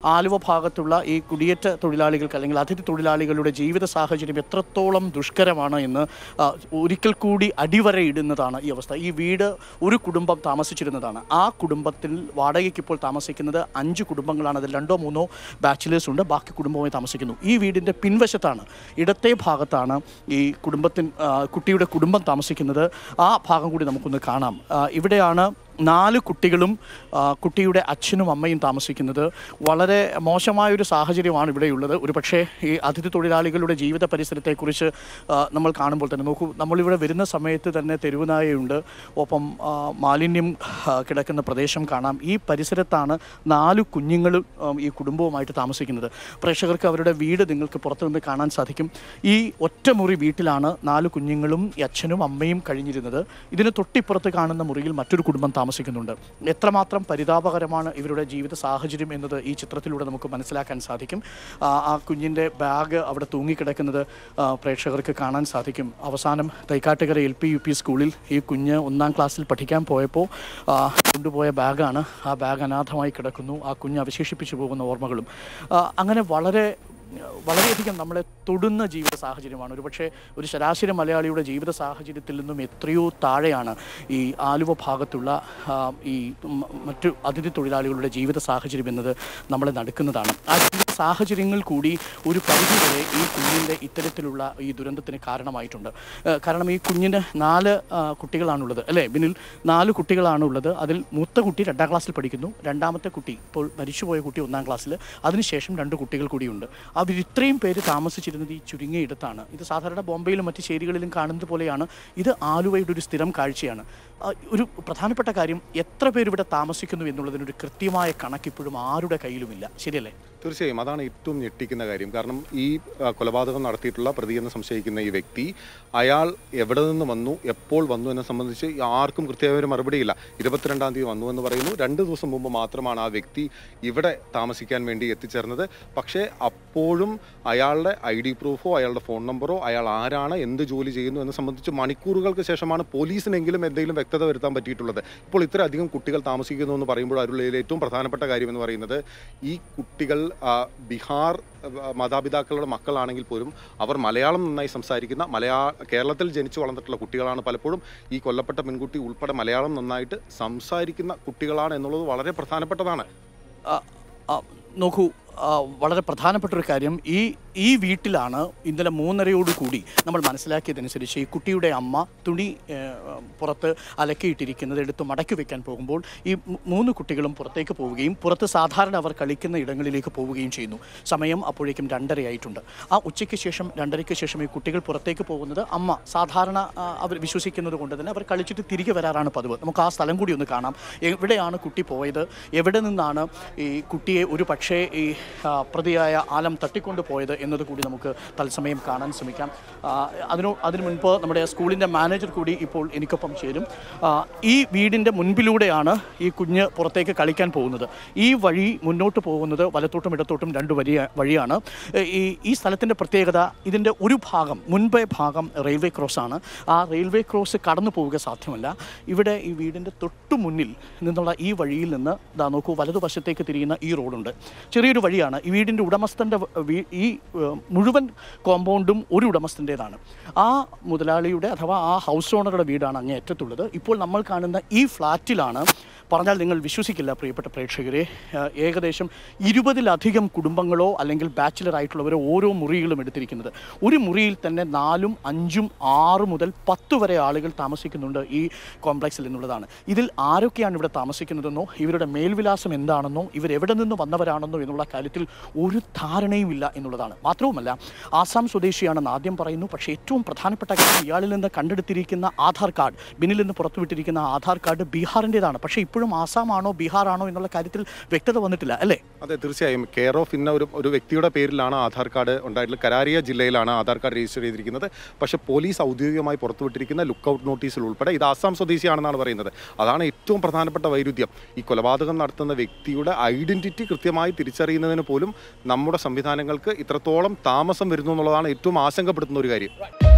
ആലുവ ഭാഗത്തുള്ള ഈ കുടിയേറ്റ തൊഴിലാളികൾക്ക് അല്ലെങ്കിൽ അതിഥി തൊഴിലാളികളുടെ ജീവിത സാഹചര്യം എത്രത്തോളം ദുഷ്കരമാണ് എന്ന് ആ, ഒരിക്കൽ കൂടി അടിവരയിടുന്നതാണ് ഈ അവസ്ഥ ഈ വീട് ഒരു കുടുംബം താമസിച്ചിരുന്നതാണ് ആ കുടുംബത്തിൽ വാടകയ്ക്ക് ഇപ്പോൾ താമസിക്കുന്നത് അഞ്ച് കുടുംബങ്ങളാണ് അതിൽ രണ്ടോ മൂന്നോ ബാച്ചിലേഴ്സ് ഉണ്ട് ബാക്കി കുടുംബമായി താമസിക്കുന്നു ഈ വീടിൻ്റെ പിൻവശത്താണ് ഇടത്തെ ഭാഗത്താണ് ഈ കുടുംബത്തിൻ ആ, കുട്ടിയുടെ കുടുംബം താമസിക്കുന്നത് ആ ഭാഗം കൂടി നമുക്കൊന്ന് കാണാം ആ, ഇവിടെയാണ് നാല് കുട്ടികളും ആ, കുട്ടിയുടെ അച്ഛനും അമ്മയും താമസിക്കുന്നത് വളരെ മോശമായൊരു സാഹചര്യമാണ് ഇവിടെയുള്ളത് ഒരു പക്ഷേ ഈ അതിഥി തൊഴിലാളികളുടെ ജീവിത പരിസരത്തെക്കുറിച്ച് ആ, നമ്മൾ കാണുമ്പോൾ തന്നെ നോക്കൂ നമ്മളിവിടെ വരുന്ന സമയത്ത് തന്നെ തെരുവുനായയുണ്ട് ഒപ്പം ആ, മാലിന്യം ആ, കിടക്കുന്ന പ്രദേശം കാണാം ഈ പരിസരത്താണ് നാല് കുഞ്ഞുങ്ങളും ആ, ഈ കുടുംബവുമായിട്ട് താമസിക്കുന്നത് പ്രേക്ഷകർക്ക് അവരുടെ വീട് നിങ്ങൾക്ക് പുറത്തു നിന്ന് കാണാൻ സാധിക്കും ഈ ഒറ്റമുറി വീട്ടിലാണ് നാല് കുഞ്ഞുങ്ങളും ഈ അച്ഛനും അമ്മയും കഴിഞ്ഞിരുന്നത് ഇതിന് തൊട്ടിപ്പുറത്ത് കാണുന്ന മുറിയിൽ മറ്റൊരു കുടുംബം താമസിക്കുന്നുണ്ട് എത്രമാത്രം പരിതാപകരമാണ് ഇവരുടെ ജീവിത സാഹചര്യം എന്നത് ഈ ചിത്രത്തിലൂടെ നമുക്ക് മനസ്സിലാക്കാൻ സാധിക്കും ആ, ആ കുഞ്ഞിൻ്റെ ബാഗ് അവിടെ തൂങ്ങിക്കിടക്കുന്നത് ആ, പ്രേക്ഷകർക്ക് കാണാൻ സാധിക്കും അവസാനം Thaikkattukara L P U P സ്കൂളിൽ ഈ കുഞ്ഞ് ഒന്നാം ക്ലാസ്സിൽ പഠിക്കാൻ പോയപ്പോൾ ആ, കൊണ്ടുപോയ ബാഗാണ് ആ ബാഗ് അനാഥമായി കിടക്കുന്നു ആ കുഞ്ഞ് അവശേഷിപ്പിച്ചു പോകുന്ന ഓർമ്മകളും ആ, അങ്ങനെ വളരെ വളരെയധികം നമ്മളെ തൊടുന്ന ജീവിത സാഹചര്യമാണ് ഒരുപക്ഷെ ഒരു ശരാശരി മലയാളിയുടെ ജീവിത സാഹചര്യത്തിൽ നിന്നും എത്രയോ താഴെയാണ് ഈ ആലുവ ഭാഗത്തുള്ള ആ, ഈ മ- മറ്റു അതിഥി തൊഴിലാളികളുടെ ജീവിത സാഹചര്യം എന്നത് നമ്മളെ നടക്കുന്നതാണ് ആ ജീവിത സാഹചര്യങ്ങൾ കൂടി ഒരു പരിധിവരെ ഈ കുഞ്ഞിൻ്റെ ഇത്തരത്തിലുള്ള ഈ ദുരന്തത്തിന് കാരണമായിട്ടുണ്ട് ഏഹ് കാരണം ഈ കുഞ്ഞിന് നാല് ആ, കുട്ടികളാണുള്ളത് അല്ലേ ബിനിൽ നാല് കുട്ടികളാണുള്ളത് അതിൽ മൂത്ത കുട്ടി രണ്ടാം ക്ലാസ്സിൽ പഠിക്കുന്നു രണ്ടാമത്തെ കുട്ടി ഇപ്പോൾ മരിച്ചുപോയ കുട്ടി ഒന്നാം ക്ലാസ്സിൽ അതിനുശേഷം രണ്ട് കുട്ടികൾ കൂടിയുണ്ട് അവർ ഇത്രയും പേര് താമസിച്ചിരുന്നത് ഈ ചുരുങ്ങിയ ഇടത്താണ് ഇത് സാധാരണ ബോംബെയിലും മറ്റ് ചേരികളിലും കാണുന്നത് പോലെയാണ് ഇത് ആലുവയുടെ ഒരു സ്ഥിരം കാഴ്ചയാണ് ആ, ഒരു പ്രധാനപ്പെട്ട കാര്യം എത്ര പേര് ഇവിടെ താമസിക്കുന്നു എന്നുള്ളതിനൊരു കൃത്യമായ കണക്ക് ഇപ്പോഴും ആരുടെ കയ്യിലുമില്ല ശരിയല്ലേ തീർച്ചയായും അതാണ് ഏറ്റവും ഞെട്ടിക്കുന്ന കാര്യം കാരണം ഈ ആ, കൊലപാതകം നടത്തിയിട്ടുള്ള പ്രതി എന്ന് സംശയിക്കുന്ന ഈ വ്യക്തി അയാൾ എവിടെ നിന്ന് വന്നു എപ്പോൾ വന്നു എന്നെ സംബന്ധിച്ച് ആർക്കും കൃത്യമായ ഒരു മറുപടിയില്ല ഇരുപത്തിരണ്ടാം തീയതി വന്നു എന്ന് പറയുന്നു രണ്ട് ദിവസം മുമ്പ് മാത്രമാണ് ആ വ്യക്തി ഇവിടെ താമസിക്കാൻ വേണ്ടി എത്തിച്ചേർന്നത് പക്ഷേ അപ്പോഴും അയാളുടെ ഐ ഡി പ്രൂഫോ അയാളുടെ ഫോൺ നമ്പറോ അയാൾ ആരാണ് എന്ത് ജോലി ചെയ്യുന്നു എന്ന് സംബന്ധിച്ച് മണിക്കൂറുകൾക്ക് ശേഷമാണ് പോലീസിനെങ്കിലും എന്തെങ്കിലും വ്യക്തത വരുത്താൻ പറ്റിയിട്ടുള്ളത് ഇപ്പോൾ ഇത്രയധികം കുട്ടികൾ താമസിക്കുന്നു എന്ന് പറയുമ്പോൾ അതിലുള്ള ഏറ്റവും പ്രധാനപ്പെട്ട കാര്യം എന്ന് പറയുന്നത് ഈ കുട്ടികൾ ആ, ബീഹാർ ആ, മാതാപിതാക്കളുടെ മക്കളാണെങ്കിൽ പോലും അവർ മലയാളം നന്നായി സംസാരിക്കുന്ന മലയാ കേരളത്തിൽ ജനിച്ചു വളർന്നിട്ടുള്ള കുട്ടികളാണ് പലപ്പോഴും ഈ കൊല്ലപ്പെട്ട പെൺകുട്ടി ഉൾപ്പെടെ മലയാളം നന്നായിട്ട് സംസാരിക്കുന്ന കുട്ടികളാണ് എന്നുള്ളത് വളരെ പ്രധാനപ്പെട്ടതാണ് ആ, ആ, നോക്കൂ ആ, വളരെ പ്രധാനപ്പെട്ട ഒരു കാര്യം ഈ ഈ വീട്ടിലാണ് ഇന്നലെ മൂന്നരയോട് കൂടി നമ്മൾ മനസ്സിലാക്കിയതനുസരിച്ച് ഈ കുട്ടിയുടെ അമ്മ തുണി ഏ, പുറത്ത് അലക്കിയിട്ടിരിക്കുന്നത് എടുത്ത് മടക്കി വെക്കാൻ പോകുമ്പോൾ ഈ മൂ- മൂന്ന് കുട്ടികളും പുറത്തേക്ക് പോവുകയും പുറത്ത് സാധാരണ അവർ കളിക്കുന്ന ഇടങ്ങളിലേക്ക് പോവുകയും ചെയ്യുന്നു സമയം അപ്പോഴേക്കും രണ്ടരയായിട്ടുണ്ട് ആ ഉച്ചയ്ക്ക് ശേഷം രണ്ടരയ്ക്ക് ശേഷം ഈ കുട്ടികൾ പുറത്തേക്ക് പോകുന്നത് അമ്മ സാധാരണ ആ, അവർ വിശ്വസിക്കുന്നത് കൊണ്ട് തന്നെ അവർ കളിച്ചിട്ട് തിരികെ വരാറാണ് പതിവ് നമുക്ക് ആ സ്ഥലം കൂടി ഒന്ന് കാണാം എവിടെയാണ് കുട്ടി പോയത് എവിടെ നിന്നാണ് ഈ കുട്ടിയെ ഒരു പക്ഷേ ഈ ആ, പ്രതിയായ ആലം തട്ടിക്കൊണ്ട് പോയത് എന്നത് കൂടി നമുക്ക് തത്സമയം കാണാൻ ശ്രമിക്കാം ആ, അതിനു അതിനു മുൻപ് നമ്മുടെ സ്കൂളിൻ്റെ മാനേജർ കൂടി ഇപ്പോൾ എനിക്കൊപ്പം ചേരും ആ, ഈ വീടിൻ്റെ മുൻപിലൂടെയാണ് ഈ കുഞ്ഞ് പുറത്തേക്ക് കളിക്കാൻ പോകുന്നത് ഈ വഴി മുന്നോട്ട് പോകുന്നത് വലത്തോട്ടും ഇടത്തോട്ടും രണ്ട് വഴിയ വഴിയാണ് ഏ, ഈ ഈ സ്ഥലത്തിൻ്റെ പ്രത്യേകത ഇതിൻ്റെ ഒരു ഭാഗം മുൻപേ ഭാഗം റെയിൽവേ ക്രോസ് ആണ് ആ റെയിൽവേ ക്രോസ് കടന്നു പോവുക സാധ്യമല്ല ഇവിടെ ഈ വീടിൻ്റെ തൊട്ടു മുന്നിൽ നിന്നുള്ള ഈ വഴിയിൽ നിന്ന് ഇതാ നോക്കൂ വലതുവശത്തേക്ക് തിരിയുന്ന ഈ റോഡുണ്ട് ചെറിയൊരു വഴിയാണ് ഈ വീടിൻ്റെ ഉടമസ്ഥൻ്റെ വ- വീ- ഈ ഏഹ്, മുഴുവൻ കോമ്പൗണ്ടും ഒരു ഉടമസ്ഥൻ്റേതാണ് ആ മുതലാളിയുടെ അഥവാ ആ ഹൗസ് ഓണറുടെ വീടാണ് അങ്ങേ അറ്റത്തുള്ളത് ഇപ്പോൾ നമ്മൾ കാണുന്ന ഈ ഫ്ലാറ്റിലാണ് പറഞ്ഞാൽ നിങ്ങൾ വിശ്വസിക്കില്ല പ്രിയപ്പെട്ട പ്രേക്ഷകരെ ഏഹ്, ഏകദേശം ഇരുപതിലധികം കുടുംബങ്ങളോ അല്ലെങ്കിൽ ബാച്ചിലർ ആയിട്ടുള്ളവരോ ഓരോ മുറികളും എടുത്തിരിക്കുന്നത് ഒരു മുറിയിൽ തന്നെ നാലും അഞ്ചും ആറ് മുതൽ പത്ത് വരെ ആളുകൾ താമസിക്കുന്നുണ്ട് ഈ കോംപ്ലക്സിൽ എന്നുള്ളതാണ് ഇതിൽ ആരൊക്കെയാണ് ഇവിടെ താമസിക്കുന്നതെന്നോ ഇവരുടെ മേൽവിലാസം എന്താണെന്നോ ഇവർ എവിടെ നിന്ന് വന്നവരാണെന്നോ എന്നുള്ള കാര്യത്തിൽ ഒരു ധാരണയുമില്ല എന്നുള്ളതാണ് മാത്രവുമല്ല ആസാം സ്വദേശിയാണെന്ന് ആദ്യം പറയുന്നു പക്ഷേ ഏറ്റവും പ്രധാനപ്പെട്ട കാര്യം ഇയാളിൽ നിന്ന് കണ്ടെടുത്തിരിക്കുന്ന ആധാർ കാർഡ് ബിന്നിൽ നിന്ന് പുറത്തുവിട്ടിരിക്കുന്ന ആധാർ കാർഡ് ബീഹാറിൻ്റെതാണ് പക്ഷേ ഇപ്പോഴും ആസാമാണോ ബീഹാറാണോ എന്നുള്ള കാര്യത്തിൽ വ്യക്തത വന്നിട്ടില്ല അല്ലേ അതെ തീർച്ചയായും കെയർ ഓഫ് ഇന്ന ഒരു ഒരു വ്യക്തിയുടെ പേരിലാണ് ആധാർ കാർഡ് ഉണ്ടായിട്ടുള്ളത് കരാരിയ ജില്ലയിലാണ് ആധാർ കാർഡ് രജിസ്റ്റർ ചെയ്തിരിക്കുന്നത് പക്ഷേ പോലീസ് ഔദ്യോഗികമായി പുറത്തുവിട്ടിരിക്കുന്ന ലുക്കൌട്ട് നോട്ടീസിൽ ഉൾപ്പെടെ ഇത് ആസാം സ്വദേശിയാണെന്നാണ് പറയുന്നത് അതാണ് ഏറ്റവും പ്രധാനപ്പെട്ട വൈരുദ്ധ്യം ഈ കൊലപാതകം നടത്തുന്ന വ്യക്തിയുടെ ഐഡന്റിറ്റി കൃത്യമായി തിരിച്ചറിയുന്നതിന് പോലും നമ്മുടെ സംവിധാനങ്ങൾക്ക് ഇത്രത്തോളം താമസം വരുന്നു എന്നുള്ളതാണ് ഏറ്റവും ആശങ്കപ്പെടുത്തുന്ന ഒരു കാര്യം